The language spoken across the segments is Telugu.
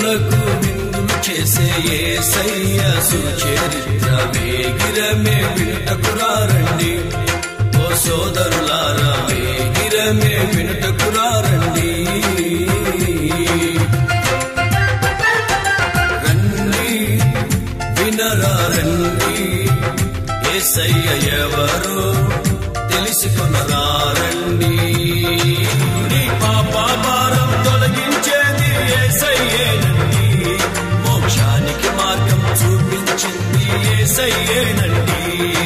కన్నులకు విందులు చేసే ఏసయ్య సుచరిత్ర వేగిరమే వినుటకురారండి ఓ సోదరులారా వేగిరమే వినుటకురారండి రండి వినరా రండి ఏసయ్య ఎవరో తెలుసుకునరా రండి నీ పాప భారం తొలగించేది ఏసయ్యేనండి మోక్షానికి మార్గం చూపించింది ఏసయ్యేనండి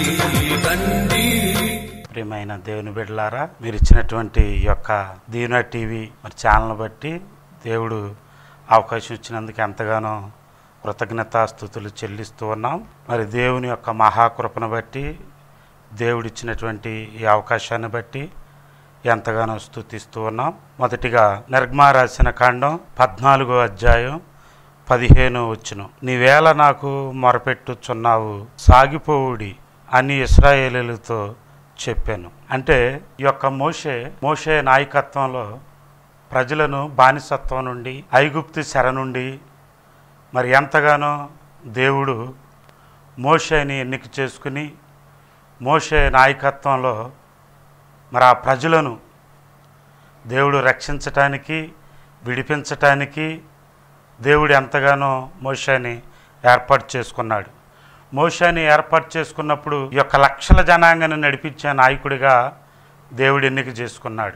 రండి ప్రియమైన దేవుని బిడ్డలారా మీరు ఇచ్చినటువంటి ఈ యొక్క దీవెన టీవీ మరి ఛానల్ బట్టి దేవుడు అవకాశం ఇచ్చినందుకు ఎంతగానో కృతజ్ఞతాస్థుతులు చెల్లిస్తూ ఉన్నాం మరి దేవుని యొక్క మహాకృపను బట్టి దేవుడిచ్చినటువంటి ఈ అవకాశాన్ని బట్టి ఎంతగానో స్థుతిస్తూ ఉన్నాం మొదటిగా నిర్గమా రాసిన కాండం పద్నాలుగో అధ్యాయం పదిహేను వచ్చును నీవేళ నాకు మొరపెట్టుచున్నావు సాగిపోవుడి అని ఇస్రాయేలీలతో చెప్పాను అంటే ఈ యొక్క మోషే మోషే నాయకత్వంలో ప్రజలను బానిసత్వం నుండి ఐగుప్తు శర నుండి మరి ఎంతగానో దేవుడు మోషేని ఎన్నిక చేసుకుని మోషే నాయకత్వంలో మరి ఆ ప్రజలను దేవుడు రక్షించటానికి విడిపించటానికి దేవుడు ఎంతగానో మోషాని ఏర్పాటు చేసుకున్నాడు మోషాని ఏర్పాటు చేసుకున్నప్పుడు ఈ యొక్క లక్షల జనాంగాన్ని నడిపించే నాయకుడిగా దేవుడు ఎన్నిక చేసుకున్నాడు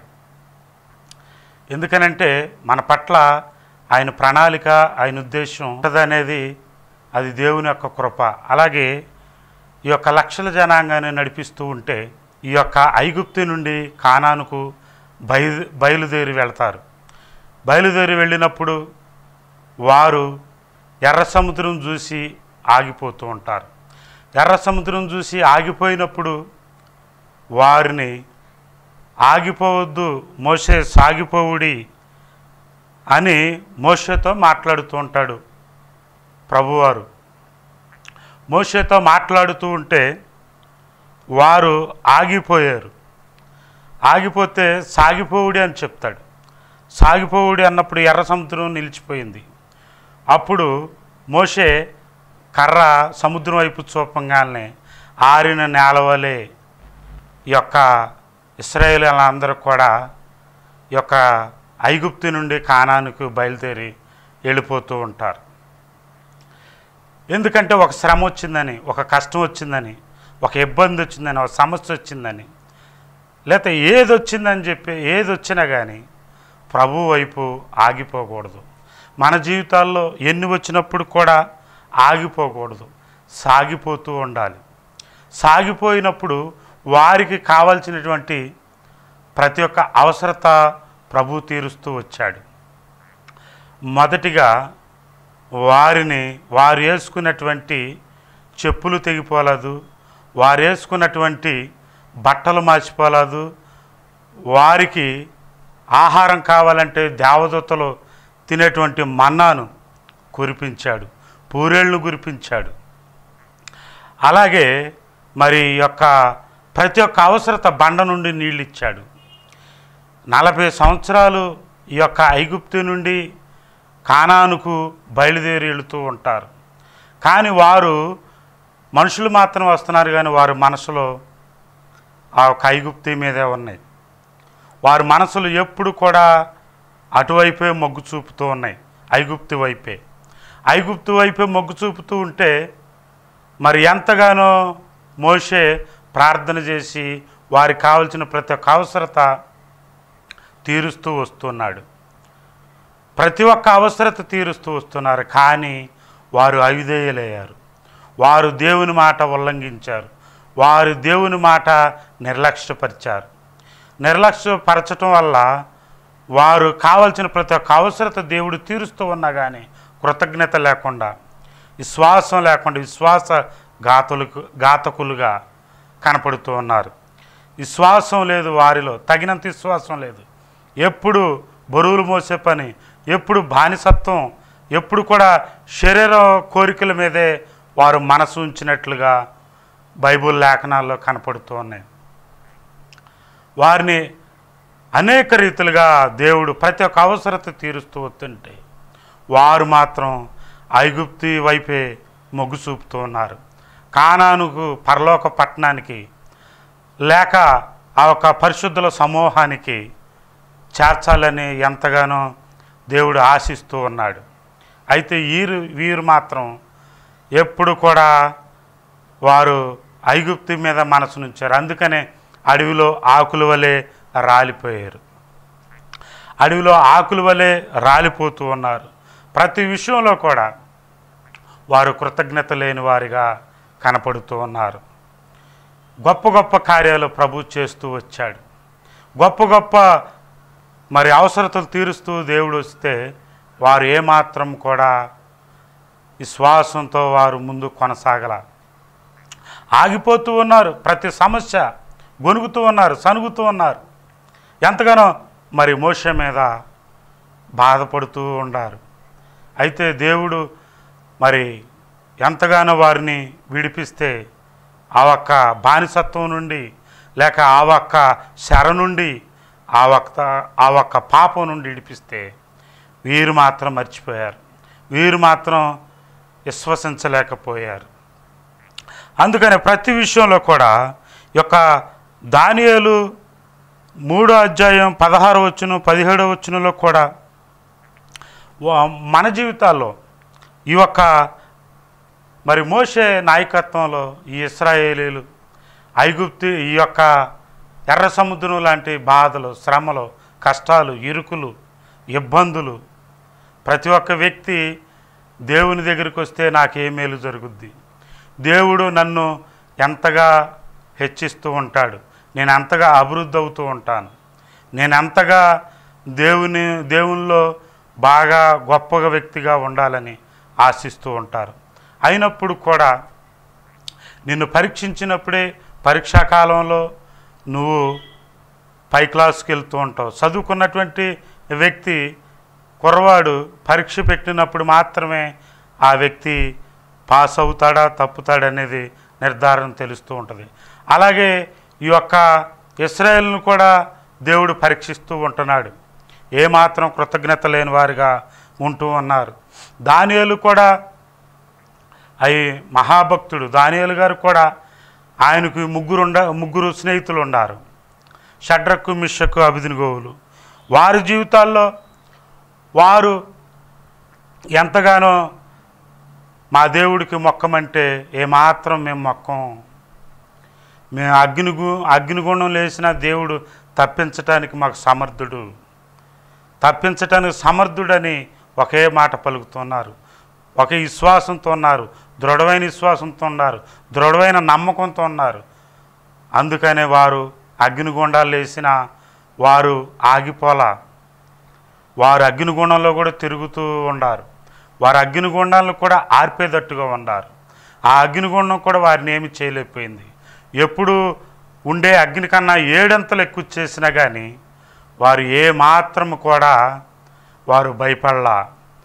ఎందుకనంటే మన పట్ల ఆయన ప్రణాళిక ఆయన ఉద్దేశం ఉంటుందనేది అది దేవుని యొక్క కృప అలాగే ఈ యొక్క లక్షల జనాంగాన్ని నడిపిస్తూ ఉంటే ఈ యొక్క ఐగుప్తు నుండి కానానుకు బయలు బయలుదేరి వెళ్తారు బయలుదేరి వెళ్ళినప్పుడు వారు ఎర్ర సముద్రం చూసి ఆగిపోతూ ఉంటారు ఎర్ర సముద్రం చూసి ఆగిపోయినప్పుడు వారిని ఆగిపోవద్దు మోసే సాగిపోవుడి అని మోషేతో మాట్లాడుతూ ఉంటాడు ప్రభువారు మోషేతో మాట్లాడుతూ ఉంటే వారు ఆగిపోయారు ఆగిపోతే సాగిపోవుడి అని చెప్తాడు సాగిపోవుడి అన్నప్పుడు ఎర్ర సముద్రం నిలిచిపోయింది అప్పుడు మోషే కర్ర సముద్రం వైపు చూపంగానే ఆరిన నేలవలే ఈ యొక్క ఇస్రాయేలీలందరూ కూడా ఈ యొక్క ఐగుప్తు నుండి కానానికి బయలుదేరి వెళ్ళిపోతూ ఉంటారు ఎందుకంటే ఒక శ్రమ వచ్చిందని ఒక కష్టం వచ్చిందని ఒక ఇబ్బంది వచ్చిందని ఒక సమస్య వచ్చిందని లేకపోతే ఏది వచ్చిందని చెప్పి ఏది వచ్చినా కానీ ప్రభు వైపు ఆగిపోకూడదు మన జీవితాల్లో ఎన్ని వచ్చినప్పుడు కూడా ఆగిపోకూడదు సాగిపోతూ ఉండాలి సాగిపోయినప్పుడు వారికి కావాల్సినటువంటి ప్రతి ఒక్క అవసరత ప్రభు తీరుస్తూ వచ్చాడు మొదటిగా వారిని వారు వేసుకున్నటువంటి చెప్పులు తెగిపోలేదు వారు వేసుకున్నటువంటి బట్టలు మార్చిపోలేదు వారికి ఆహారం కావాలంటే దేవదూతలు తినేటువంటి మన్నాను కురిపించాడు పూరేళ్లు కురిపించాడు అలాగే మరి ఈ యొక్క ప్రతి ఒక్క అవసరత బండ నుండి నీళ్ళు ఇచ్చాడు నలభై సంవత్సరాలు ఈ యొక్క ఐగుప్తు నుండి కానానుకు బయలుదేరి వెళుతూ ఉంటారు కానీ వారు మనుషులు మాత్రం వస్తున్నారు కానీ వారి మనసులో ఆ యొక్క ఐగుప్తి మీదే ఉన్నాయి వారి మనసులు ఎప్పుడు కూడా అటువైపే మొగ్గు చూపుతూ ఉన్నాయి ఐగుప్తు వైపే ఐగుప్తు వైపే మొగ్గు చూపుతూ ఉంటే మరి ఎంతగానో మోషే ప్రార్థన చేసి వారికి కావలసిన ప్రతి ఒక్క అవసరత తీరుస్తూ వస్తున్నాడు ప్రతి ఒక్క అవసరత తీరుస్తూ వస్తున్నారు కానీ వారు అవిధేయులయ్యారు వారు దేవుని మాట ఉల్లంఘించారు వారు దేవుని మాట నిర్లక్ష్యపరిచారు నిర్లక్ష్యపరచటం వల్ల వారు కావలసిన ప్రతి ఒక్క అవసరత దేవుడు తీరుస్తూ ఉన్నా కానీ కృతజ్ఞత లేకుండా విశ్వాసం లేకుండా విశ్వాస ఘాతులకు ఘాతకులుగా కనపడుతూ ఉన్నారు విశ్వాసం లేదు వారిలో తగినంత విశ్వాసం లేదు ఎప్పుడు బరువులు మోసే పని ఎప్పుడు బానిసత్వం ఎప్పుడు కూడా శరీర కోరికల మీదే వారు మనసు ఉంచినట్లుగా బైబుల్ లేఖనాల్లో కనపడుతూ ఉన్నాయి వారిని అనేక రీతులుగా దేవుడు ప్రతి ఒక్క అవసరత తీరుస్తూ వస్తుంటే వారు మాత్రం ఐగుప్తి వైపే మొగ్గు చూపుతూ ఉన్నారు కానానుకు పరలోక పట్టణానికి లేక ఆ ఒక పరిశుద్ధుల సమూహానికి చేర్చాలని ఎంతగానో దేవుడు ఆశిస్తూ ఉన్నాడు అయితే వీరు వీరు మాత్రం ఎప్పుడు కూడా వారు ఐగుప్తి మీద మనసు నుంచారు అందుకనే అడవిలో ఆకుల వలె రాలిపోయారు అడవిలో ఆకుల వలె రాలిపోతూ ఉన్నారు ప్రతి విషయంలో కూడా వారు కృతజ్ఞత లేని వారిగా కనపడుతూ ఉన్నారు గొప్ప గొప్ప కార్యాలు ప్రభు చేస్తూ వచ్చాడు గొప్ప గొప్ప మరి అవసరతలు తీరుస్తూ దేవుడు వస్తే వారు ఏమాత్రం కూడా విశ్వాసంతో వారు ముందు కొనసాగల ఆగిపోతూ ఉన్నారు ప్రతి సమస్య గొనుగుతూ ఉన్నారు సనుగుతూ ఉన్నారు ఎంతగానో మరి మోష మీద బాధపడుతూ ఉన్నారు అయితే దేవుడు మరి ఎంతగానో వారిని విడిపిస్తే ఆ ఒక్క బానిసత్వం నుండి లేక ఆ ఒక్క శర నుండి ఆ ఒక్క ఆ ఒక్క పాపం నుండి విడిపిస్తే వీరు మాత్రం మర్చిపోయారు వీరు మాత్రం విశ్వసించలేకపోయారు అందుకని ప్రతి విషయంలో కూడా ఈ యొక్క దానియేలు మూడో అధ్యాయం పదహారు వచ్చును పదిహేడో వచ్చునులో కూడా వా- మన జీవితాల్లో ఈ యొక్క మరి మోషే నాయకత్వంలో ఈ ఇస్రాయేలీలు ఐగుప్తి ఈ యొక్క ఎర్ర సముద్రం లాంటి బాధలు శ్రమలు కష్టాలు ఇరుకులు ఇబ్బందులు ప్రతి ఒక్క వ్యక్తి దేవుని దగ్గరికి వస్తే నాకే మేలు జరుగుద్ది దేవుడు నన్ను ఎంతగా హెచ్చిస్తూ ఉంటాడు నేను అంతగా అభివృద్ధి అవుతూ ఉంటాను నేను అంతగా దేవుని దేవునిలో బాగా గొప్పగా వ్యక్తిగా ఉండాలని ఆశిస్తూ ఉంటారు అయినప్పుడు కూడా నిన్ను పరీక్షించినప్పుడే పరీక్షా కాలంలో నువ్వు పై క్లాస్కి వెళ్తూ ఉంటావు చదువుకున్నటువంటి వ్యక్తి కుర్రవాడు పరీక్ష పెట్టినప్పుడు మాత్రమే ఆ వ్యక్తి పాస్ అవుతాడా తప్పుతాడా అనేది నిర్ధారణ తెలుస్తూ ఉంటుంది అలాగే ఈ యొక్క ఇస్రాయేల్ను కూడా దేవుడు పరీక్షిస్తూ ఉంటున్నాడు ఏమాత్రం కృతజ్ఞత లేని వారిగా ఉంటూ ఉన్నారు దానియేలు కూడా అయి మహాభక్తుడు దానియేలు గారు కూడా ఆయనకు ముగ్గురు ఉండ ముగ్గురు స్నేహితులు ఉన్నారు షడ్రకు మిషకు అభిదినిగోవులు వారి జీవితాల్లో వారు ఎంతగానో మా దేవుడికి మొక్కమంటే ఏమాత్రం మేము మొక్కం మేము అగ్నిగు అగ్నిగుండం లేచిన దేవుడు తప్పించటానికి మాకు సమర్థుడు తప్పించటానికి సమర్థుడని ఒకే మాట పలుకుతున్నారు ఒకే విశ్వాసంతో ఉన్నారు దృఢమైన విశ్వాసంతో ఉన్నారు దృఢమైన నమ్మకంతో ఉన్నారు అందుకనే వారు అగ్నిగుండాలు వేసిన వారు ఆగిపోలా వారు అగ్నిగుండంలో కూడా తిరుగుతూ ఉండారు వారు అగ్నిగుండాలను కూడా ఆర్పేటట్టుగా ఉన్నారు ఆ అగ్నిగుండం కూడా వారిని ఏమి చేయలేకపోయింది ఎప్పుడు ఉండే అగ్ని కన్నా ఏడంతలు ఎక్కువ చేసినా కానీ వారు ఏ మాత్రం కూడా వారు భయపడలా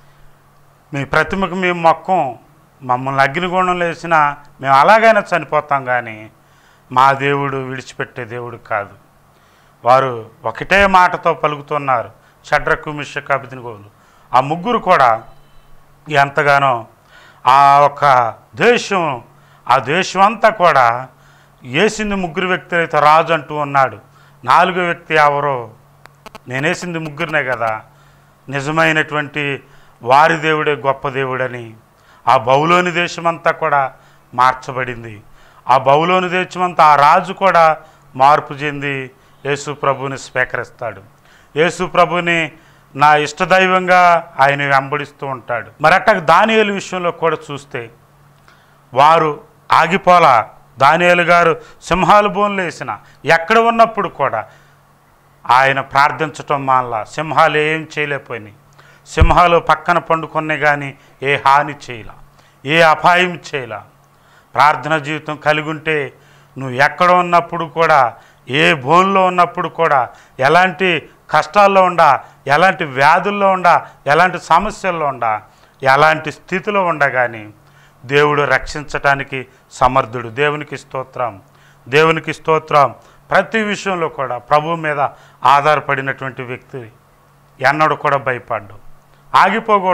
మీ ప్రతిమకు మేము మొక్కం మమ్మల్ని అగ్నిగుండంలో వేసినా మేము అలాగైనా చనిపోతాం కానీ మా దేవుడు విడిచిపెట్టే దేవుడు కాదు వారు ఒకటే మాటతో పలుకుతున్నారు షడ్రకు మిషక్ అభిదిగోలు ఆ ముగ్గురు కూడా ఎంతగానో ఆ ఒక దేశం ఆ దేశం అంతా కూడా వేసింది ముగ్గురు వ్యక్తులు అయితే రాజు అంటూ ఉన్నాడు నాలుగో వ్యక్తి ఎవరో నేనేసింది ముగ్గురినే కదా నిజమైనటువంటి వారి దేవుడే గొప్ప దేవుడని ఆ బౌలోని దేశమంతా కూడా మార్చబడింది ఆ బౌలోని దేశమంతా ఆ రాజు కూడా మార్పు చెంది యేసు ప్రభుని స్వీకరిస్తాడు యేసు ప్రభుని నా ఇష్టదైవంగా ఆయన వెంబడిస్తూ ఉంటాడు మరి అట్ట దానియేలు విషయంలో కూడా చూస్తే వారు ఆగిపోలా దానియేలు గారు సింహాలు బోన్లు వేసిన ఎక్కడ ఉన్నప్పుడు కూడా ఆయన ప్రార్థించటం మానలా సింహాలు ఏం చేయలేకపోయినాయి సింహాలు పక్కన పండుకున్నాయి కానీ ఏ హాని చేయలా ఏ అపాయం చేయలా ప్రార్థన జీవితం కలిగి ఉంటే నువ్వు ఎక్కడ ఉన్నప్పుడు కూడా ఏ బోన్లో ఉన్నప్పుడు కూడా ఎలాంటి కష్టాల్లో ఉండా ఎలాంటి వ్యాధుల్లో ఉండా ఎలాంటి సమస్యల్లో ఉండా ఎలాంటి స్థితిలో ఉండా కానీ దేవుడు రక్షించటానికి సమర్థుడు దేవునికి స్తోత్రం దేవునికి స్తోత్రం ప్రతి విషయంలో కూడా ప్రభు మీద ఆధారపడినటువంటి వ్యక్తి ఎన్నడూ కూడా భయపడ్డు ఆగిపోకూడదు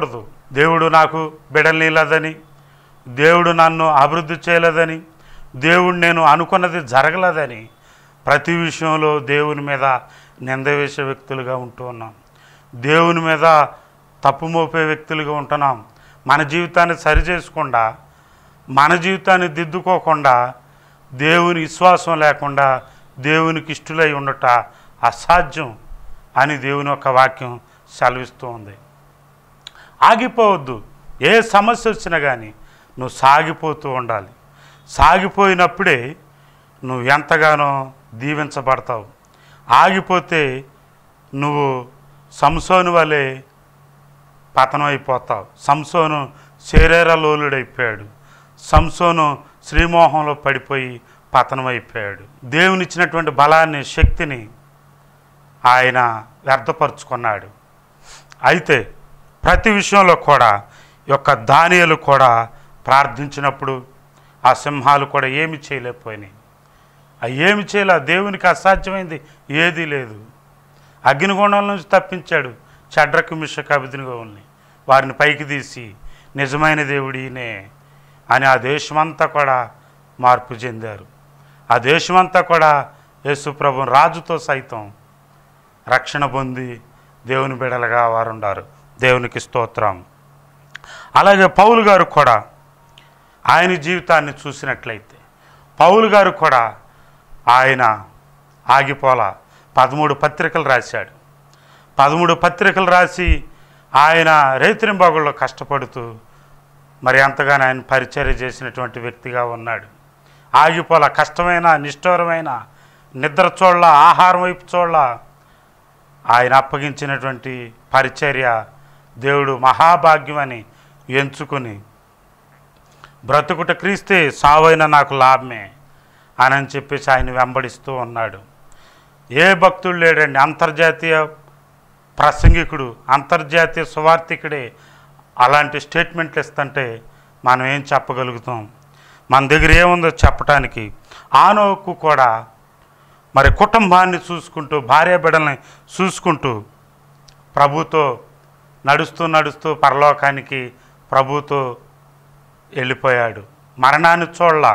దేవుడు నాకు బిడలేదని దేవుడు నన్ను అభివృద్ధి చేయలేదని దేవుడు నేను అనుకున్నది జరగలేదని ప్రతి విషయంలో దేవుని మీద నింద వేసే వ్యక్తులుగా ఉంటూ ఉన్నాం దేవుని మీద తప్పు మోపే వ్యక్తులుగా ఉంటున్నాం మన జీవితాన్ని సరిచేసుకుండా మన జీవితాన్ని దిద్దుకోకుండా దేవుని విశ్వాసం లేకుండా దేవునికి ఇష్టలై ఉండట అసాధ్యం అని దేవుని యొక్క వాక్యం సెలవిస్తూ ఉంది ఆగిపోవద్దు ఏ సమస్య వచ్చినా కానీ నువ్వు సాగిపోతూ ఉండాలి సాగిపోయినప్పుడే నువ్వు ఎంతగానో దీవించబడతావు ఆగిపోతే నువ్వు సంసోను వలె పతనం అయిపోతావు సంసోను శరీరలోలుడైపోయాడు సంసోను శ్రీమోహంలో పడిపోయి పతనం అయిపోయాడు దేవునిచ్చినటువంటి బలాన్ని శక్తిని ఆయన వ్యర్థపరుచుకున్నాడు అయితే ప్రతి విషయంలో కూడా ఈ యొక్క దానియలు కూడా ప్రార్థించినప్పుడు ఆ సింహాలు కూడా ఏమి చేయలేకపోయినాయి ఆ ఏమి చేయలే దేవునికి అసాధ్యమైంది ఏదీ లేదు అగ్నిగుండం నుంచి తప్పించాడు చడ్రకు మిషకు అభిదినిగోల్ని వారిని పైకి తీసి నిజమైన దేవుడు ఈయనే అని ఆ దేశమంతా కూడా మార్పు చెందారు ఆ దేశమంతా కూడా యేసుప్రభు రాజుతో సైతం రక్షణ పొంది దేవుని బిడలుగా వారు ఉన్నారు దేవునికి స్తోత్రం అలాగే పౌలు గారు కూడా ఆయన జీవితాన్ని చూసినట్లయితే పౌలు గారు కూడా ఆయన ఆగిపోలా పదమూడు పత్రికలు రాశాడు పదమూడు పత్రికలు రాసి ఆయన రైతురింబాగుల్లో కష్టపడుతూ మరి ఎంతగానో ఆయన పరిచర్య చేసినటువంటి వ్యక్తిగా ఉన్నాడు ఆగిపోల కష్టమైన నిష్ఠూరమైన నిద్ర చూడల ఆహారం వైపు చూడల ఆయన అప్పగించినటువంటి పరిచర్య దేవుడు మహాభాగ్యం అని ఎంచుకొని బ్రతుకుట క్రీస్తే సావైన నాకు లాభమే అని అని చెప్పేసి ఆయన వెంబడిస్తూ ఉన్నాడు ఏ భక్తుడు లేడండి అంతర్జాతీయ ప్రసంగికుడు అంతర్జాతీయ సువార్థికుడే అలాంటి స్టేట్మెంట్లు ఇస్తుంటే మనం ఏం చెప్పగలుగుతాం మన దగ్గర ఏముందో చెప్పటానికి ఆనోకు కూడా మరి కుటుంబాన్ని చూసుకుంటూ భార్య బిడ్డల్ని చూసుకుంటూ ప్రభుతో నడుస్తూ నడుస్తూ పరలోకానికి ప్రభుతో వెళ్ళిపోయాడు మరణాన్ని చూడలా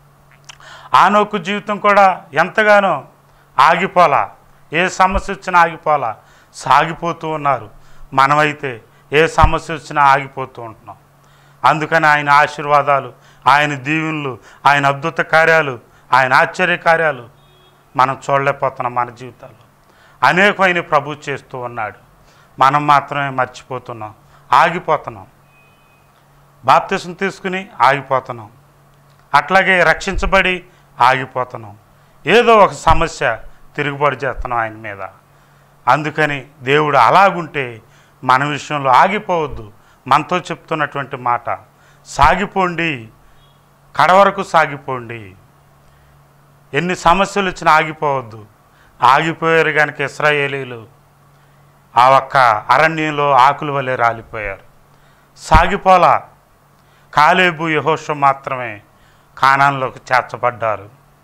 ఆనోకు జీవితం కూడా ఎంతగానో ఆగిపోలా ఏ సమస్య వచ్చినా ఆగిపోలా సాగిపోతూ ఉన్నారు మనమైతే ఏ సమస్య వచ్చినా ఆగిపోతూ ఉంటున్నాం అందుకని ఆయన ఆశీర్వాదాలు ఆయన దీవెనలు ఆయన అద్భుత కార్యాలు ఆయన ఆశ్చర్య కార్యాలు మనం చూడలేకపోతున్నాం మన జీవితాల్లో అనేకమైన ప్రభు చేస్తూ ఉన్నాడు మనం మాత్రమే మర్చిపోతున్నాం ఆగిపోతున్నాం బాప్తిసం తీసుకుని ఆగిపోతున్నాం అట్లాగే రక్షించబడి ఆగిపోతున్నాం ఏదో ఒక సమస్య తిరుగుబాటు చేస్తున్నాం ఆయన మీద అందుకని దేవుడు అలాగుంటే మన విషయంలో ఆగిపోవద్దు మనతో చెప్తున్నటువంటి మాట సాగిపోండి కడవరకు సాగిపోండి ఎన్ని సమస్యలు వచ్చినా ఆగిపోవద్దు ఆగిపోయారు కనుక ఇస్రాయేలీలు ఆ ఒక్క అరణ్యంలో ఆకుల వలె రాలిపోయారు సాగిపోలా కాలేబు యహోషం మాత్రమే కానాన్లోకి చేర్చబడ్డారు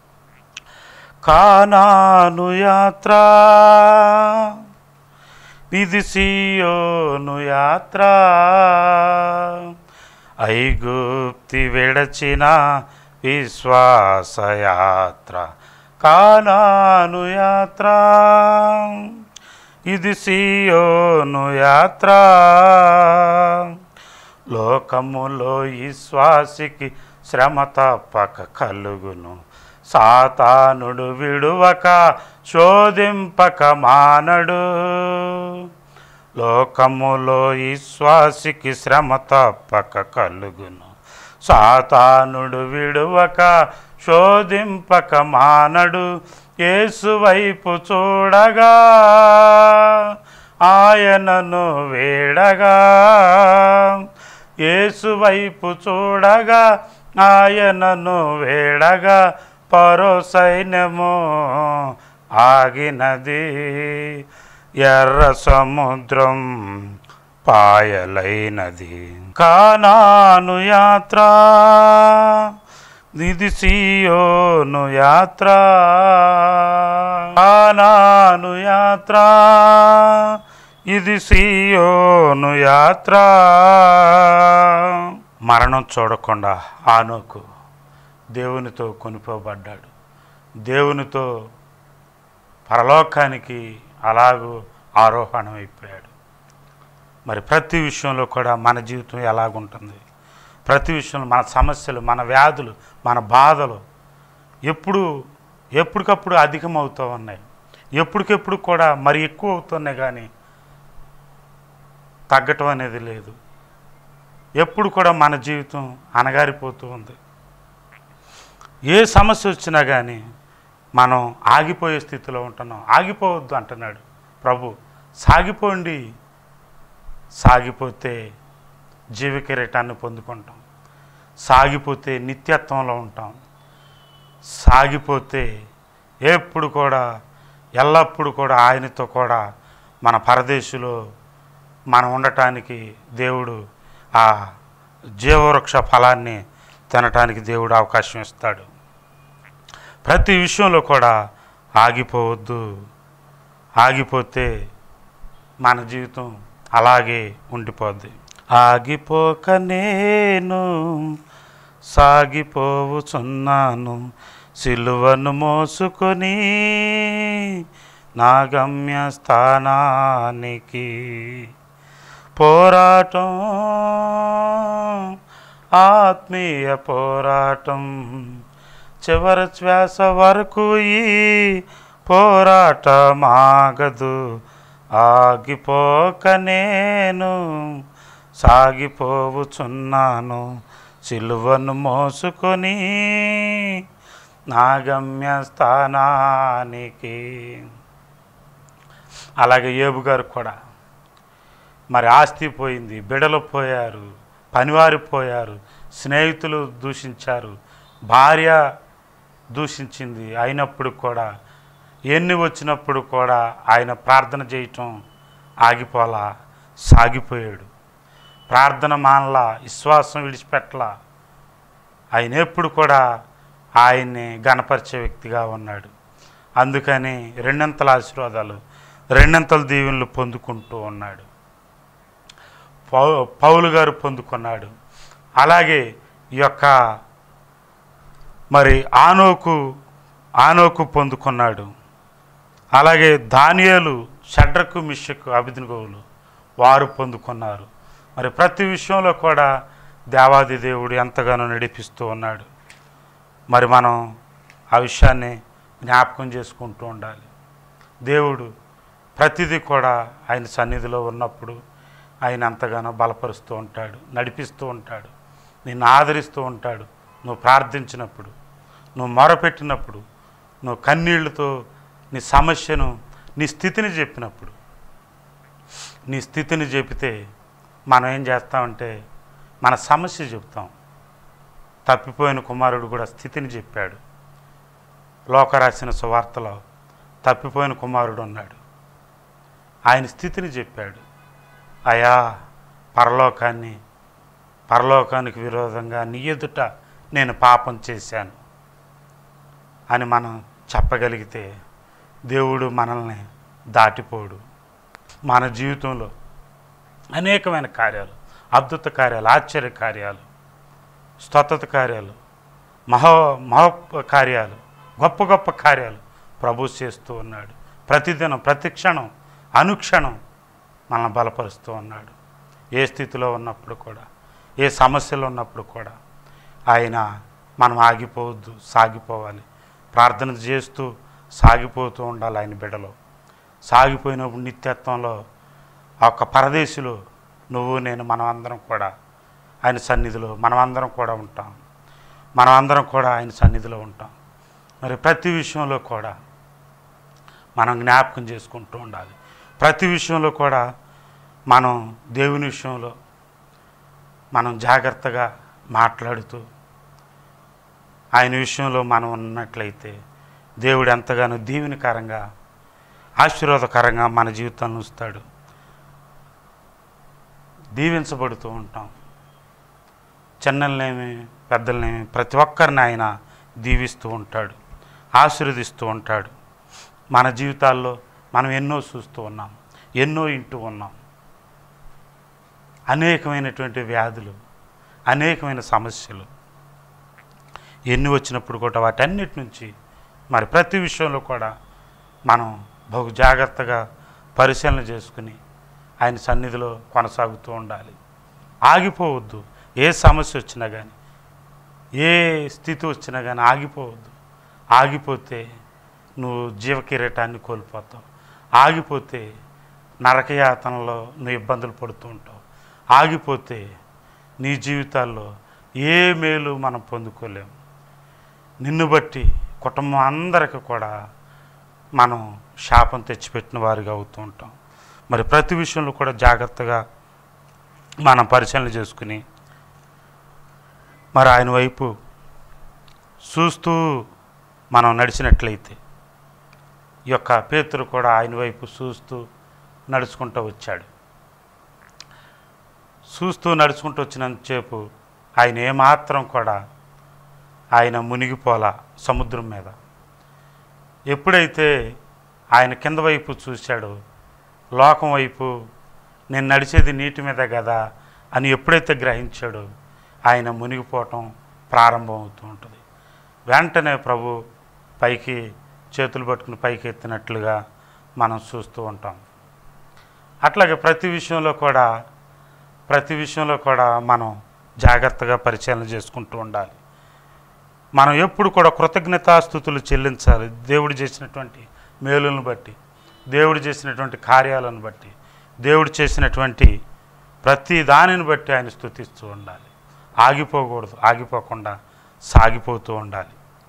కానాను యాత్ర ఇది సియోను యాత్ర ఐగుప్తి విడచిన విశ్వాసయాత్ర కానాను యాత్ర ఇది సియోను యాత్ర లోకములో విశ్వాసికి శ్రమ తప్పక కలుగును సాతానుడు విడువక శోధింపక మానడు లోకములో విశ్వాసికి శ్రమ తప్పక కలుగును సాతానుడు విడువక శోధింపక మానడు యేసు వైపు చూడగా ఆయనను వేడగా యేసు వైపు చూడగా ఆయనను వేడగా పరో సైన్యము ఆగినది ఎర్ర సముద్రం పాయలైనది కానాను యాత్ర ఇది సియోను యాత్ర కానాను యాత్ర ఇది సియోను యాత్ర మరణం చూడకుండా ఆనోకు దేవునితో కొనిపోబడ్డాడు దేవునితో పరలోకానికి అలాగూ ఆరోహణం అయిపోయాడు మరి ప్రతి విషయంలో కూడా మన జీవితం ఎలాగుంటుంది ప్రతి విషయంలో మన సమస్యలు మన వ్యాధులు మన బాధలు ఎప్పుడు ఎప్పటికప్పుడు అధికమవుతూ ఉన్నాయి ఎప్పటికెప్పుడు కూడా మరి ఎక్కువ అవుతున్నాయి కానీ తగ్గటం అనేది లేదు ఎప్పుడు కూడా మన జీవితం అనగారిపోతూ ఉంది ఏ సమస్య వచ్చినా కానీ మనం ఆగిపోయే స్థితిలో ఉంటున్నాం ఆగిపోవద్దు అంటున్నాడు ప్రభు సాగిపోండి సాగిపోతే జీవ కిరీటాన్ని పొందుకుంటాం సాగిపోతే నిత్యత్వంలో ఉంటాం సాగిపోతే ఎప్పుడు కూడా ఎల్లప్పుడూ కూడా ఆయనతో కూడా మన పరదేశులో మనం ఉండటానికి దేవుడు ఆ జీవవృక్ష ఫలాన్ని తినటానికి దేవుడు అవకాశం ఇస్తాడు ప్రతి విషయంలో కూడా ఆగిపోవద్దు ఆగిపోతే మన జీవితం అలాగే ఉండిపోద్ది ఆగిపోక నేను సాగిపోవుచున్నాను సిలువను మోసుకొని నా గమ్య స్థానానికి పోరాటం ఆత్మీయ పోరాటం చివరి శ్వాస వరకు ఈ పోరాటమాగదు ఆగిపోక నేను సాగిపోవుచున్నాను సిలువను మోసుకొని నా గమ్య స్థానానికి అలాగే ఏబు గారు కూడా మరి ఆస్తి పోయింది బిడలు పోయారు పనివారు పోయారు స్నేహితులు దూషించారు భార్య దూషించింది అయినప్పుడు కూడా ఎన్ని వచ్చినప్పుడు కూడా ఆయన ప్రార్థన చేయటం ఆగిపోలా సాగిపోయాడు ప్రార్థన మానలా విశ్వాసం విడిచిపెట్టలా ఆయన ఎప్పుడు కూడా ఆయన్ని గణపరిచే వ్యక్తిగా ఉన్నాడు అందుకని రెండంతల ఆశీర్వాదాలు రెండంతల దీవెనలు పొందుకుంటూ ఉన్నాడు పౌ పౌలు గారు పొందుకున్నాడు అలాగే ఈ యొక్క మరి ఆనోకు ఆనోకు పొందుకున్నాడు అలాగే దానియేలు షడ్రకు మిషకు అభిదిగోవులు వారు పొందుకున్నారు మరి ప్రతి విషయంలో కూడా దేవాది దేవుడు ఎంతగానో నడిపిస్తూ ఉన్నాడు మరి మనం ఆ విషయాన్ని జ్ఞాపకం చేసుకుంటూ ఉండాలి దేవుడు ప్రతిదీ కూడా ఆయన సన్నిధిలో ఉన్నప్పుడు ఆయన ఎంతగానో బలపరుస్తూ ఉంటాడు నడిపిస్తూ ఉంటాడు నిన్ను ఆదరిస్తూ ఉంటాడు నువ్వు ప్రార్థించినప్పుడు నువ్వు మొరపెట్టినప్పుడు నువ్వు కన్నీళ్లతో నీ సమస్యను నీ స్థితిని చెప్పినప్పుడు నీ స్థితిని చెబితే మనం ఏం చేస్తామంటే మన సమస్య చెప్తాం తప్పిపోయిన కుమారుడు కూడా స్థితిని చెప్పాడు లోకరాసిన సువార్తలో తప్పిపోయిన కుమారుడు ఉన్నాడు ఆయన స్థితిని చెప్పాడు అయా పరలోకాన్ని పరలోకానికి విరోధంగా నీ ఎదుట నేను పాపం చేశాను అని మనం చెప్పగలిగితే దేవుడు మనల్ని దాటిపోడు మన జీవితంలో అనేకమైన కార్యాలు అద్భుత కార్యాలు ఆశ్చర్య కార్యాలు స్వతత కార్యాలు మహో మహో కార్యాలు గొప్ప గొప్ప కార్యాలు ప్రభు చేస్తూ ఉన్నాడు ప్రతిదినం ప్రతి క్షణం అనుక్షణం మనల్ని బలపరుస్తూ ఉన్నాడు ఏ స్థితిలో ఉన్నప్పుడు కూడా ఏ సమస్యలు ఉన్నప్పుడు కూడా ఆయన మనం ఆగిపోవద్దు సాగిపోవాలి ప్రార్థన చేస్తూ సాగిపోతూ ఉండాలి ఆయన బిడలో సాగిపోయినప్పుడు నిత్యత్వంలో ఆ ఒక్క పరదేశిలో నువ్వు నేను మనం అందరం కూడా ఆయన సన్నిధిలో మనం అందరం కూడా ఉంటాం మనం అందరం కూడా ఆయన సన్నిధిలో ఉంటాం మరి ప్రతి విషయంలో కూడా మనం జ్ఞాపకం చేసుకుంటూ ఉండాలి ప్రతి విషయంలో కూడా మనం దేవుని విషయంలో మనం జాగ్రత్తగా మాట్లాడుతూ ఆయన విషయంలో మనం ఉన్నట్లయితే దేవుడు ఎంతగానో దీవెనకరంగా ఆశీర్వాదకరంగా మన జీవితాన్ని ఉంచుతాడు దీవించబడుతూ ఉంటాం చిన్నలనేమి పెద్దలనేమి ప్రతి ఒక్కరిని ఆయన దీవిస్తూ ఉంటాడు ఆశీర్వదిస్తూ ఉంటాడు మన జీవితాల్లో మనం ఎన్నో చూస్తూ ఉన్నాం ఎన్నో ఇంటూ ఉన్నాం అనేకమైనటువంటి వ్యాధులు అనేకమైన సమస్యలు ఎన్ని వచ్చినప్పుడు కూడా వాటన్నిటి నుంచి మరి ప్రతి విషయంలో కూడా మనం బహు జాగ్రత్తగా పరిశీలన చేసుకుని ఆయన సన్నిధిలో కొనసాగుతూ ఉండాలి ఆగిపోవద్దు ఏ సమస్య వచ్చినా కానీ ఏ స్థితి వచ్చినా కానీ ఆగిపోవద్దు ఆగిపోతే నువ్వు జీవకిరీటాన్ని కోల్పోతావు ఆగిపోతే నరకయాతనలో నువ్వు ఇబ్బందులు పడుతూ ఉంటావు ఆగిపోతే నీ జీవితాల్లో ఏ మేలు మనం పొందుకోలేము నిన్ను బట్టి కుటుంబం అందరికి కూడా మనం శాపం తెచ్చిపెట్టిన వారిగా అవుతూ ఉంటాం మరి ప్రతి విషయంలో కూడా జాగ్రత్తగా మనం పరిశీలన చేసుకుని మరి ఆయన వైపు చూస్తూ మనం నడిచినట్లయితే ఈ యొక్క పేతురు కూడా ఆయన వైపు చూస్తూ నడుచుకుంటూ వచ్చాడు చూస్తూ నడుచుకుంటూ వచ్చినంతసేపు ఆయన ఏమాత్రం కూడా ఆయన మునిగిపోలా సముద్రం మీద ఎప్పుడైతే ఆయన కింద వైపు చూశాడో లోకం వైపు నేను నడిచేది నీటి మీద కదా అని ఎప్పుడైతే గ్రహించాడో ఆయన మునిగిపోవటం ప్రారంభం అవుతూ ఉంటుంది వెంటనే ప్రభు పైకి చేతులు పట్టుకుని పైకి ఎత్తినట్లుగా మనం చూస్తూ ఉంటాం అట్లాగే ప్రతి విషయంలో కూడా ప్రతి విషయంలో కూడా మనం జాగ్రత్తగా పరిశీలన చేసుకుంటూ ఉండాలి మనం ఎప్పుడు కూడా కృతజ్ఞతాస్థుతులు చెల్లించాలి దేవుడు చేసినటువంటి మేలులను బట్టి దేవుడు చేసినటువంటి కార్యాలను బట్టి దేవుడు చేసినటువంటి ప్రతి దానిని బట్టి ఆయన స్థుతిస్తూ ఉండాలి ఆగిపోకూడదు ఆగిపోకుండా సాగిపోతూ ఉండాలి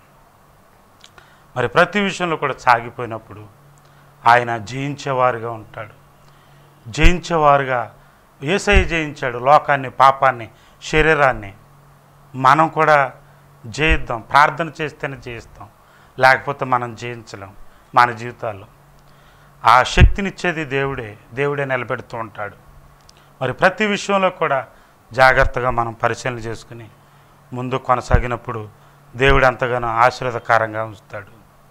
మరి ప్రతి విషయంలో కూడా సాగిపోయినప్పుడు ఆయన జయించేవారుగా ఉంటాడు జయించేవారుగా ఏసై జయించాడు లోకాన్ని పాపాన్ని శరీరాన్ని మనం కూడా జయిద్దాం ప్రార్థన చేస్తేనే జయిస్తాం లేకపోతే మనం జయించలేం మన జీవితాల్లో ఆ శక్తినిచ్చేది దేవుడే దేవుడే నిలబెడుతూ ఉంటాడు మరి ప్రతి విషయంలో కూడా జాగ్రత్తగా మనం పరిశీలన చేసుకుని ముందు కొనసాగినప్పుడు దేవుడు ఎంతగానో ఆశీర్వాదకరంగా ఉంచుతాడు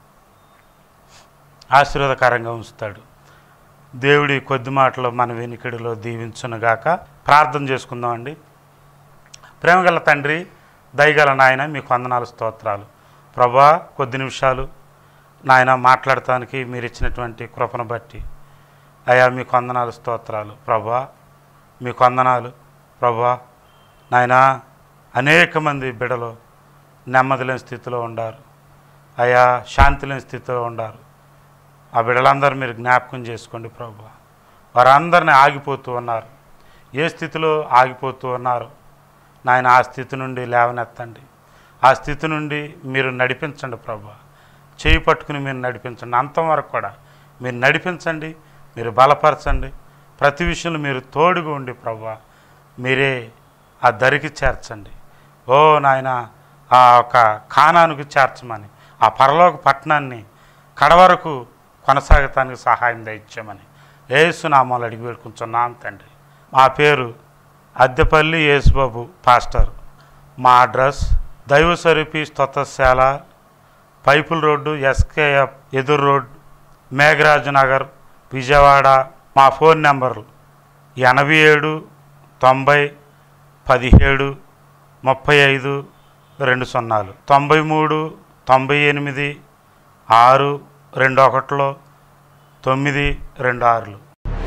ఆశీర్వాదకరంగా ఉంచుతాడు దేవుడి కొద్ది మాటలు మన వెనికిడిలో దీవించునుగాక ప్రార్థన చేసుకుందామండి ప్రేమగల తండ్రి దయగల నాయన మీకు వందనాలు స్తోత్రాలు ప్రభా కొద్ది నిమిషాలు నాయన మాట్లాడటానికి మీరు ఇచ్చినటువంటి కృపను బట్టి అయా మీకు వందనాలు స్తోత్రాలు ప్రభా మీకు వందనాలు ప్రభా నాయన అనేక మంది బిడలు నెమ్మది లేని స్థితిలో ఉండారు అయా శాంతి లేని స్థితిలో ఉండారు ఆ బిడ్డలందరూ మీరు జ్ఞాపకం చేసుకోండి ప్రభు వారందరినీ ఆగిపోతూ ఉన్నారు ఏ స్థితిలో ఆగిపోతూ ఉన్నారు నాయన ఆ స్థితి నుండి లేవనెత్తండి ఆ స్థితి నుండి మీరు నడిపించండి ప్రభు చేయి పట్టుకుని మీరు నడిపించండి అంతం వరకు కూడా మీరు నడిపించండి మీరు బలపరచండి ప్రతి విషయంలో మీరు తోడుగా ఉండి ప్రభు మీరే ఆ దరికి చేర్చండి ఓ నాయన ఆ ఒక కానానికి చేర్చమని ఆ పరలోక పట్టణాన్ని కడవరకు కొనసాగటానికి సహాయం దయచేయమని ఏసునామాలు అడిగి వేడుకుంటున్నాం తండ్రి మా పేరు అద్దెపల్లి యేసుబాబు పాస్టర్ మా అడ్రస్ దైవ స్వరూపి స్తోత్రశాల పైపుల్ రోడ్డు ఎస్కేఎఫ్ ఎదురు రోడ్ మేఘరాజు నగర్ విజయవాడ మా ఫోన్ నెంబర్ ఎనభై ఏడు తొంభై పదిహేడు ముప్పై ఐదు రెండు సున్నాలు తొంభై మూడు తొంభై ఎనిమిది ఆరు రెండు ఒకటిలో తొమ్మిది రెండు ఆరులు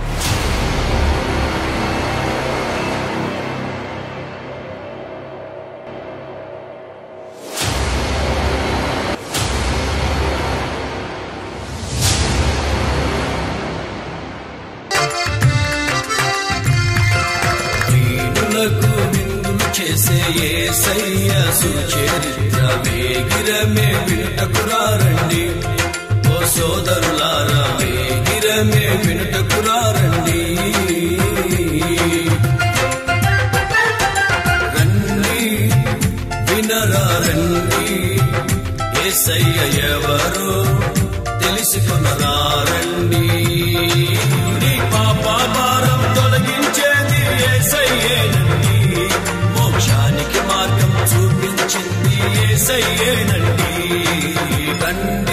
దీనులకు విందులు చేసే యేసయ్య సుచరిత్ర వేగిరమే వినుటకురారండి ఓ సోదరులారా వేగిరమే వినుటకురారండి రండి వినరా రండి యేసయ్య ఎవరో తెలుసుకునరా రండి నీ పాప భారం తొలగించేది యేసయ్యేనండి మోక్షానికి మార్గం చూపించింది యేసయ్యేనండి రండి